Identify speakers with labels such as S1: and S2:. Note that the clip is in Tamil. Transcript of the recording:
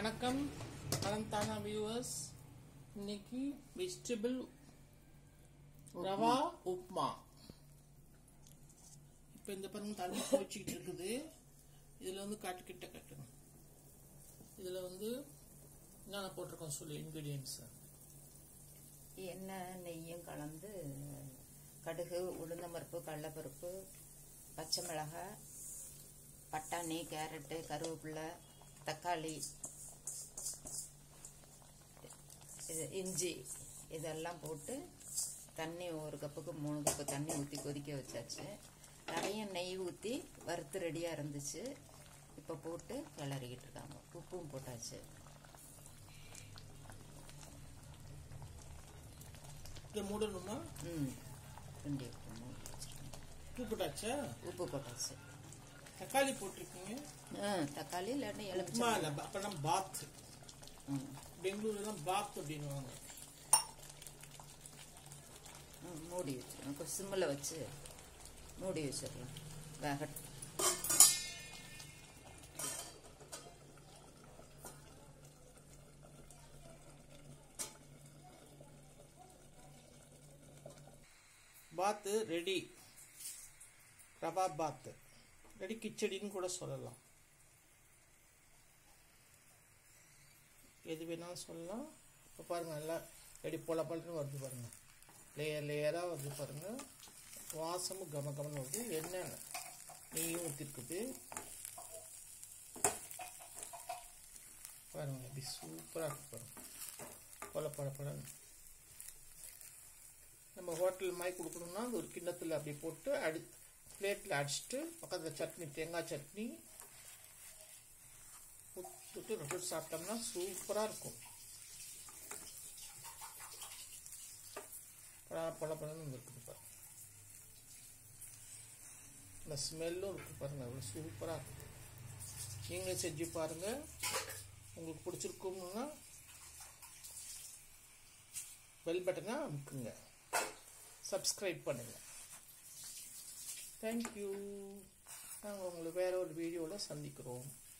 S1: வணக்கம் அனந்தானா வியூவர்ஸ் இன்னைக்கு வெஜிடபிள் ரவா உப்மா இப்போ இந்த பாருங்க தண்ணி குடிச்சிக்கிட்டு இருக்குது இதில் வந்து காட்டு கிட்ட கட்டுங்க இதில் வந்து என்னென்ன போட்டிருக்கோம் சொல்லி இன்க்ரீடியன்ஸ்
S2: எண்ணெய் நெய்யும் கலந்து கடுகு உளுந்தம்பருப்பு கடலப்பருப்பு பச்சை மிளகாய் பட்டாணி கேரட்டு கருவேப்பிலை தக்காளி இது இஞ்சி இதெல்லாம் போட்டு தண்ணி ஒரு கப்புக்கு மூணு கப்பு தண்ணி ஊற்றி கொதிக்க வச்சாச்சு நிறைய நெய் ஊற்றி வறுத்து ரெடியாக இருந்துச்சு இப்போ போட்டு கிளறிக்கிட்டு இருக்காங்க உப்பும் போட்டாச்சு
S1: இதை மூடணுமா
S2: ம் கிண்டி விட்டு மூடி வச்சிருக்கேன்
S1: உப்பு போட்டாச்சா
S2: உப்பு போட்டாச்சு
S1: தக்காளி போட்டிருக்கீங்க
S2: ஆ தக்காளி இல்லாட்டி
S1: உப்மா
S2: எலுமிச்சை
S1: இல்லை அப்போனா பாத்
S2: ம்
S1: பெங்களூர்லாம் பாத் அப்படின்னுவாங்க
S2: ம், மூடி வச்சிருக்கேன் கொஞ்சம் சிம்மில் வச்சு மூடி வச்சிடலாம் வேகட்
S1: பாத்து ரெடி ரவா பாத்து ரெடி கிச்சடின்னு கூட சொல்லலாம் எது வேணாலும் சொல்லலாம் இப்போ பாருங்க நல்லா ரெடி பொல பொலன்னு வருது பாருங்க லேயர் லேயராக வருது பாருங்க வாசமும் கம கமன்னு வருது எண்ணெய் நெய்யும் ஊற்றிருக்குது பாருங்க எப்படி சூப்பராக இருக்கு பாருங்க பொல பொல பொலன்னு நம்ம ஹோட்டல் மாதிரி கொடுக்கணும்னா அது ஒரு கிண்ணத்தில் அப்படி போட்டு அடி பிளேட்டில் அடிச்சுட்டு பக்கத்தில் சட்னி தேங்காய் சட்னி ஊற்றிட்டு ரொட்டி சாப்பிட்டோம்னா சூப்பராக இருக்கும் பழ பழ பழன்னு இருக்குது பாருங்க இந்த ஸ்மெல்லும் இருக்குது பாருங்க அவ்வளோ சூப்பராக இருக்கும் நீங்களும் செஞ்சு பாருங்கள் உங்களுக்கு பிடிச்சிருக்கும்னா பெல் பட்டனை அமுக்குங்க சப்ஸ்கிரைப் பண்ணுங்க தேங்க்யூ நாங்கள் உங்களை வேற ஒரு வீடியோவில் சந்திக்கிறோம்